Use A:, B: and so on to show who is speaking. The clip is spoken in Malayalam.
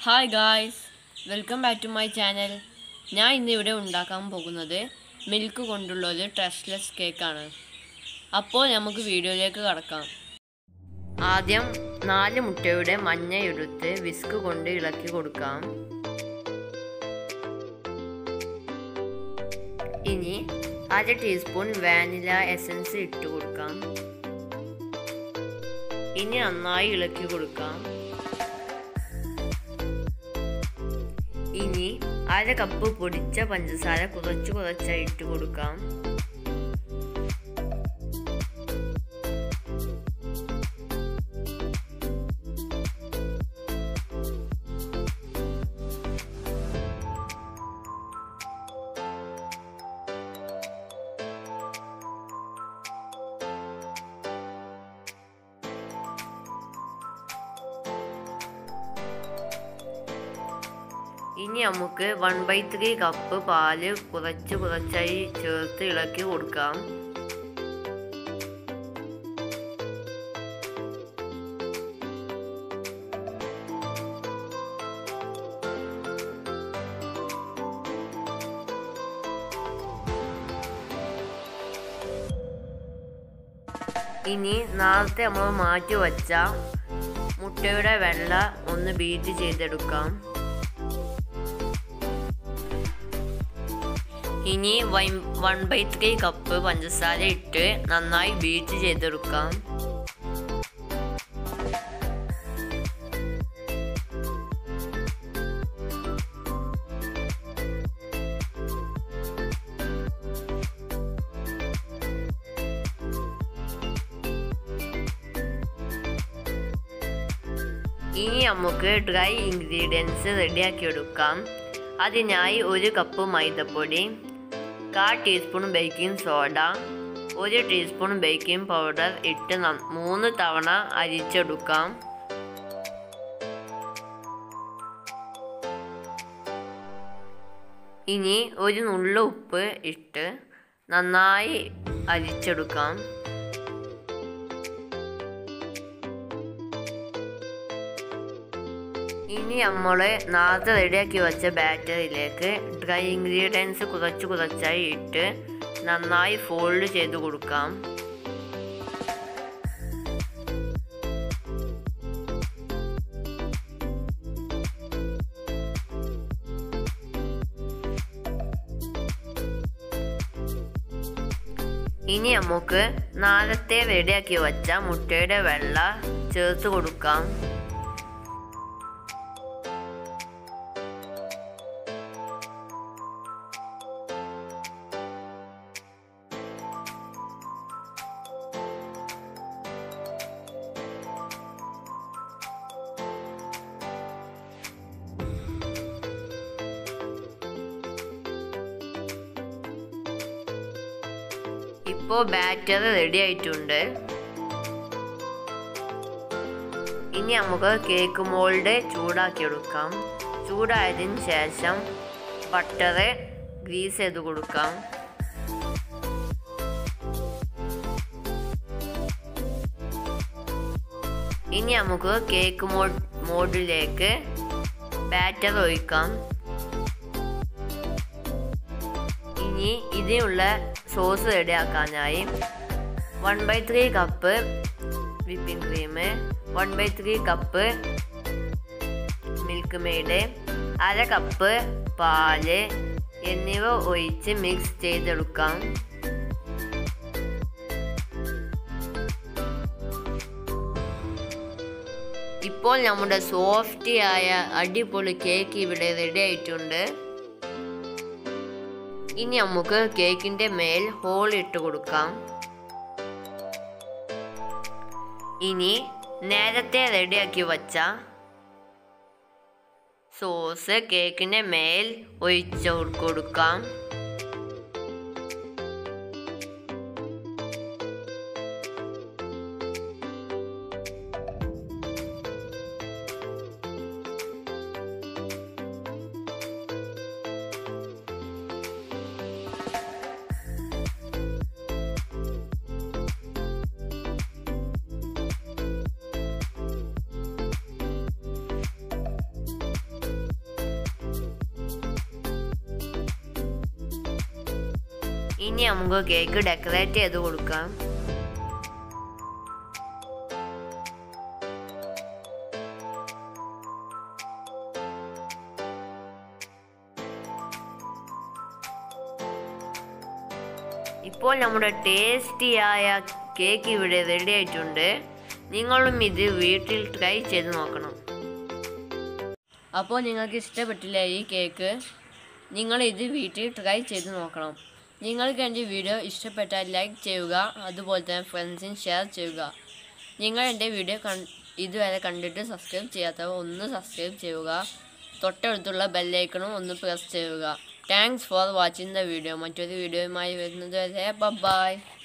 A: hi guys welcome back to my channel ഞാൻ ഇന്ന് ഇവിടെ ഉണ്ടാക്കാൻ പോകുന്നത് മിൽക്ക് കൊണ്ടുള്ള ഒരു ട്രഷ്ലെസ് കേക്കാണ് അപ്പോൾ നമുക്ക് വീഡിയോയിലേക്ക് കടക്കാം ആദ്യം നാല് മുട്ടയുടെ മഞ്ഞ എടുത്ത് വിസ്ക് കൊണ്ട് ഇളക്കി കൊടുക്കാം ഇനി അര ടീസ്പൂൺ വാനില എസൻസ് ഇട്ട് കൊടുക്കാം ഇനി നന്നായി ഇളക്കി കൊടുക്കാം ഇനി അര കപ്പ് പൊടിച്ച പഞ്ചസാര കുറച്ച് കുറച്ചായി ഇട്ട് കൊടുക്കാം ഇനി നമുക്ക് വൺ ബൈ ത്രീ കപ്പ് പാല് കുറച്ച് കുറച്ചായി ചേർത്ത് ഇളക്കി കൊടുക്കാം ഇനി നേരത്തെ നമ്മൾ മാറ്റി വച്ച മുട്ടയുടെ വെള്ള ഒന്ന് ബീറ്റ് ചെയ്തെടുക്കാം ഇനി വൺ ബൈ ത്രീ കപ്പ് പഞ്ചസാര ഇട്ട് നന്നായി ബീറ്റ് ചെയ്തെടുക്കാം ഇനി നമുക്ക് ഡ്രൈ ഇൻഗ്രീഡിയൻസ് റെഡിയാക്കി എടുക്കാം അതിനായി ഒരു കപ്പ് മൈദപ്പൊടി കാ ടീസ്പൂൺ ബേക്കിംഗ് സോഡ ഒരു ടീസ്പൂൺ ബേക്കിംഗ് പൗഡർ ഇട്ട് മൂന്ന് തവണ അരിച്ചെടുക്കാം ഇനി ഒരു നുള്ള ഉപ്പ് ഇട്ട് നന്നായി അരിച്ചെടുക്കാം ഇനി നമ്മൾ നേരത്തെ റെഡിയാക്കി വെച്ച ബാറ്ററിയിലേക്ക് ഡ്രൈ ഇൻഗ്രീഡിയൻസ് കുറച്ച് കുറച്ചായി ഇട്ട് നന്നായി ഫോൾഡ് ചെയ്ത് കൊടുക്കാം ഇനി നമുക്ക് നേരത്തെ റെഡിയാക്കി വെച്ച മുട്ടയുടെ വെള്ള ചേർത്ത് കൊടുക്കാം ഇപ്പോൾ ബാറ്റർ റെഡി ആയിട്ടുണ്ട് ഇനി നമുക്ക് കേക്ക് മോൾഡ് ചൂടാക്കി എടുക്കാം ചൂടായതിന് ശേഷം ബട്ടർ ഗ്രീസ് ചെയ്ത് കൊടുക്കാം ഇനി നമുക്ക് കേക്ക് മോ മോഡിലേക്ക് ബാറ്റർ ഒഴിക്കാം ഇനി ഇതിനുള്ള സോസ് റെഡിയാക്കാനായി one by three cup whipping cream one by three cup Milkmaid അര കപ്പ് പാല് എന്നിവ ഒഴിച്ച് മിക്സ് ചെയ്തെടുക്കാം ഇപ്പോൾ നമ്മുടെ സോഫ്റ്റി ആയ അടിപൊളി കേക്ക് ഇവിടെ റെഡി ആയിട്ടുണ്ട് ഇനി നമുക്ക് കേക്കിന്റെ മേൽ ഹോൾ ഇട്ട് കൊടുക്കാം ഇനി നേരത്തെ റെഡിയാക്കി വച്ച സോസ് കേക്കിന്റെ മേൽ ഒഴിച്ചു കൊടുക്കാം ഇനി നമുക്ക് കേക്ക് ഡെക്കറേറ്റ് ചെയ്ത് കൊടുക്കാം ഇപ്പോൾ നമ്മുടെ ടേസ്റ്റിയായ കേക്ക് ഇവിടെ റെഡി ആയിട്ടുണ്ട് നിങ്ങളും ഇത് വീട്ടിൽ ട്രൈ ചെയ്ത് നോക്കണം അപ്പോൾ നിങ്ങൾക്ക് ഇഷ്ടപ്പെട്ടില്ല ഈ കേക്ക് നിങ്ങൾ ഇത് വീട്ടിൽ ട്രൈ ചെയ്ത് നോക്കണം നിങ്ങൾക്ക് എൻ്റെ വീഡിയോ ഇഷ്ടപ്പെട്ടാൽ ലൈക്ക് ചെയ്യുക അതുപോലെ തന്നെ ഫ്രണ്ട്സിന് ഷെയർ ചെയ്യുക നിങ്ങൾ എൻ്റെ വീഡിയോ കൺ ഇതുവരെ കണ്ടിട്ട് സബ്സ്ക്രൈബ് ചെയ്യാത്തവർ ഒന്ന് സബ്സ്ക്രൈബ് ചെയ്യുക തൊട്ടടുത്തുള്ള ബെല്ലൈക്കണും ഒന്ന് പ്രസ് ചെയ്യുക thanks for watching the video മറ്റൊരു വീഡിയോയുമായി വരുന്നത് വരെ ബൈ